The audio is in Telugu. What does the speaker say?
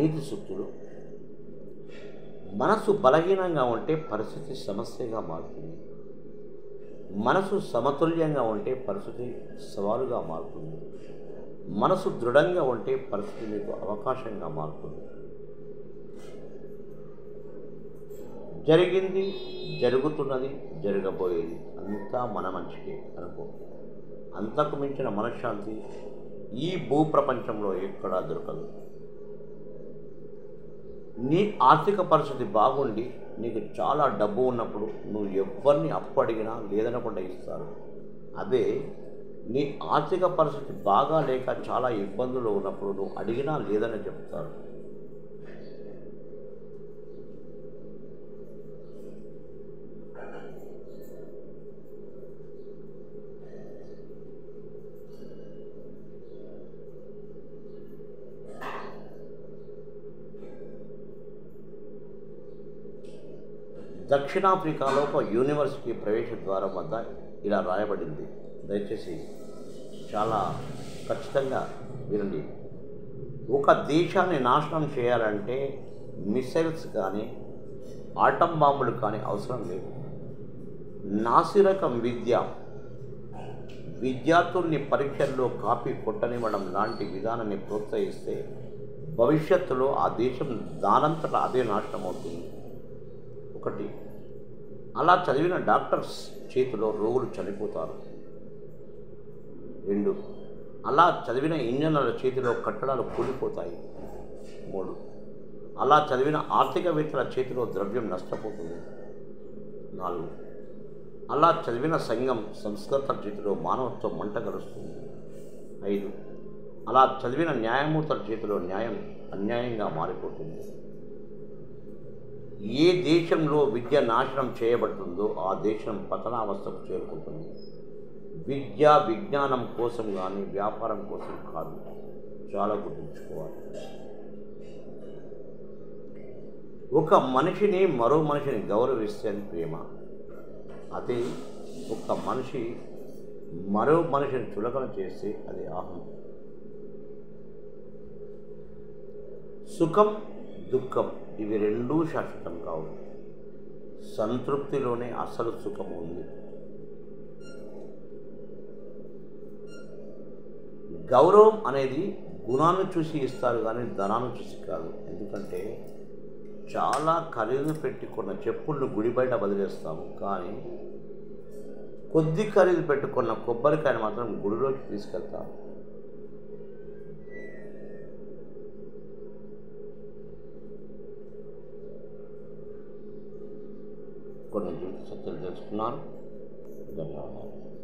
నీతి సూక్తులు మనసు బలహీనంగా ఉంటే పరిస్థితి సమస్యగా మారుతుంది మనసు సమతుల్యంగా ఉంటే పరిస్థితి సవాలుగా మారుతుంది మనసు దృఢంగా ఉంటే పరిస్థితి మీకు అవకాశంగా మారుతుంది జరిగింది జరుగుతున్నది జరగబోయేది అంతా మన మంచికే అనుకో అంతకు మించిన మనశ్శాంతి ఈ భూప్రపంచంలో ఎక్కడా దొరకదు నీ ఆర్థిక పరిస్థితి బాగుండి నీకు చాలా డబ్బు ఉన్నప్పుడు నువ్వు ఎవరిని అప్పు అడిగినా లేదనకుండా ఇస్తారు అదే నీ ఆర్థిక పరిస్థితి బాగా లేక చాలా ఇబ్బందులు ఉన్నప్పుడు నువ్వు అడిగినా లేదని చెప్తారు దక్షిణాఫ్రికాలో ఒక యూనివర్సిటీ ప్రవేశ ద్వారం వద్ద ఇలా రాయబడింది దయచేసి చాలా ఖచ్చితంగా వినండి ఒక దేశాన్ని నాశనం చేయాలంటే మిసైల్స్ కానీ ఆటం బాంబులు కానీ అవసరం లేదు నాసిరకం విద్య విద్యార్థుల్ని పరీక్షల్లో కాపీ కొట్టనివ్వడం లాంటి విధానాన్ని ప్రోత్సహిస్తే భవిష్యత్తులో ఆ దేశం దానంతట అదే నాశనం అవుతుంది ఒకటి అలా చదివిన డాక్టర్స్ చేతిలో రోగులు చనిపోతారు రెండు అలా చదివిన ఇంజనీర్ల చేతిలో కట్టడాలు కూలిపోతాయి మూడు అలా చదివిన ఆర్థికవేత్తల చేతిలో ద్రవ్యం నష్టపోతుంది నాలుగు అలా చదివిన సంఘం సంస్కృతుల చేతిలో మానవత్వం మంట గడుస్తుంది ఐదు అలా చదివిన న్యాయమూర్తుల చేతిలో న్యాయం అన్యాయంగా మారిపోతుంది ఏ దేశంలో విద్య నాశనం చేయబడుతుందో ఆ దేశం పతనావస్థకు చేరుకుంటుంది విద్య విజ్ఞానం కోసం కానీ వ్యాపారం కోసం కాదు చాలా గుర్తుంచుకోవాలి ఒక మనిషిని మరో మనిషిని గౌరవిస్తే అది ప్రేమ అదే ఒక మనిషి మరో మనిషిని చులకన చేస్తే అది అహం సుఖం దుఃఖం ఇవి రెండూ శాశ్వతం కావు సంతృప్తిలోనే అసలు సుఖం ఉంది గౌరవం అనేది గుణాన్ని చూసి ఇస్తారు కానీ ధనాన్ని చూసి కాదు ఎందుకంటే చాలా ఖరీదు పెట్టుకున్న చెప్పులను గుడి బయట వదిలేస్తాము కానీ కొద్ది ఖరీదు పెట్టుకున్న కొబ్బరికాయను మాత్రం గుడిలోకి తీసుకెళ్తాము కొన్ని జీవిత సత్యాలు తెలుసుకున్నాను ధన్యవాదాలు